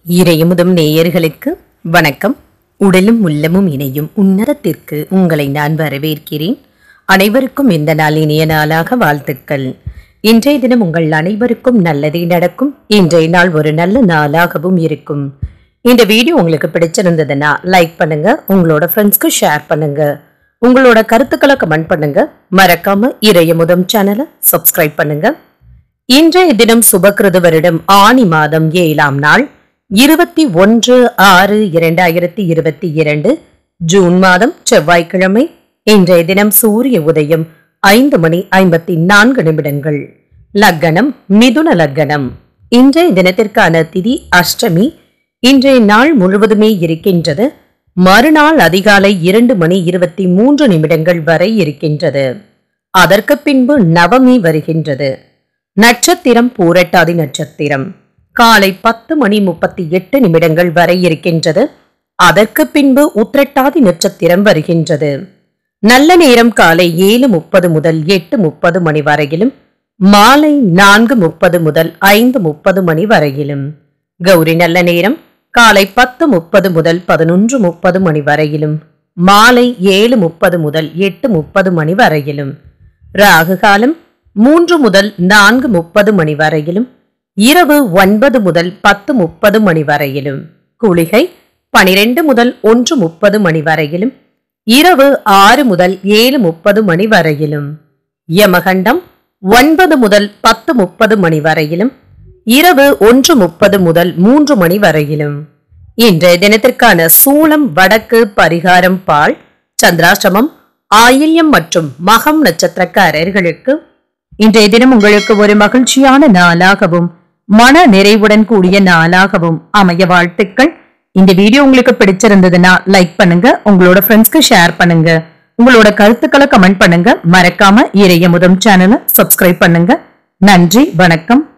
இறையமுதும் நேயர்களுக்கு வணக்கம் உடலும் உள்ளமும் இணையும் உன்னதத்திற்கு உங்களை நான் வரவேற்கிறேன் அனைவருக்கும் இந்த நாள் இனிய நாளாக வாழ்த்துக்கள் இன்றைய தினம் உங்கள் அனைவருக்கும் நல்லதே நடக்கும் இன்றைய நாள் ஒரு நல்ல நாளாகவும் இருக்கும் இந்த வீடியோ உங்களுக்கு பிடிச்சிருந்ததுன்னா லைக் பண்ணுங்க உங்களோட ஃப்ரெண்ட்ஸ்க்கு ஷேர் பண்ணுங்க உங்களோட கருத்துக்களை கமெண்ட் பண்ணுங்க மறக்காம இறையமுதம் சேனலை சப்ஸ்கிரைப் பண்ணுங்க இன்றைய தினம் சுபகிருத வருடம் ஆனி மாதம் ஏழாம் நாள் இருபத்தி ஒன்று ஆறு இரண்டாயிரத்தி இருபத்தி இரண்டு ஜூன் மாதம் செவ்வாய்க்கிழமை இன்றைய தினம் சூரிய உதயம் ஐந்து மணி ஐம்பத்தி நான்கு நிமிடங்கள் லக்கணம் மிதுன லக்கணம் இன்றைய தினத்திற்கான திதி அஷ்டமி இன்றைய நாள் முழுவதுமே இருக்கின்றது மறுநாள் அதிகாலை இரண்டு மணி இருபத்தி மூன்று நிமிடங்கள் வரை இருக்கின்றது அதற்கு பின்பு நவமி வருகின்றது நட்சத்திரம் பூரட்டாதி நட்சத்திரம் காலை பத்து மணி முப்பத்தி எட்டு நிமிடங்கள் வரை இருக்கின்றது அதற்கு பின்பு உத்திரட்டாதி நட்சத்திரம் வருகின்றது நல்ல நேரம் காலை ஏழு முப்பது முதல் எட்டு முப்பது மணி வரையிலும் மாலை நான்கு முப்பது முதல் ஐந்து முப்பது மணி வரையிலும் கௌரி நல்ல நேரம் காலை பத்து முப்பது முதல் பதினொன்று முப்பது மணி வரையிலும் மாலை ஏழு முப்பது முதல் எட்டு முப்பது மணி வரையிலும் ராகு காலம் மூன்று முதல் நான்கு முப்பது மணி வரையிலும் இரவு ஒன்பது முதல் பத்து முப்பது மணி வரையிலும் குளிகை பனிரெண்டு முதல் ஒன்று முப்பது மணி வரையிலும் இரவு ஆறு முதல் ஏழு முப்பது மணி வரையிலும் யமகண்டம் ஒன்பது முதல் பத்து முப்பது மணி வரையிலும் இரவு ஒன்று முப்பது முதல் மூன்று மணி வரையிலும் இன்றைய தினத்திற்கான சூளம் வடக்கு பரிகாரம் பால் சந்திராசிரமம் ஆயில்யம் மற்றும் மகம் நட்சத்திரக்காரர்களுக்கு இன்றைய தினம் உங்களுக்கு ஒரு மகிழ்ச்சியான நாளாகவும் மன நிறைவுடன் கூடிய நாளாகவும் அமைய வாழ்த்துக்கள் இந்த வீடியோ உங்களுக்கு பிடிச்சிருந்ததுன்னா லைக் பண்ணுங்க உங்களோட ஃப்ரெண்ட்ஸ்க்கு ஷேர் பண்ணுங்க உங்களோட கருத்துக்களை கமெண்ட் பண்ணுங்க மறக்காம இறைய முதம் சேனலை சப்ஸ்கிரைப் பண்ணுங்க நன்றி வணக்கம்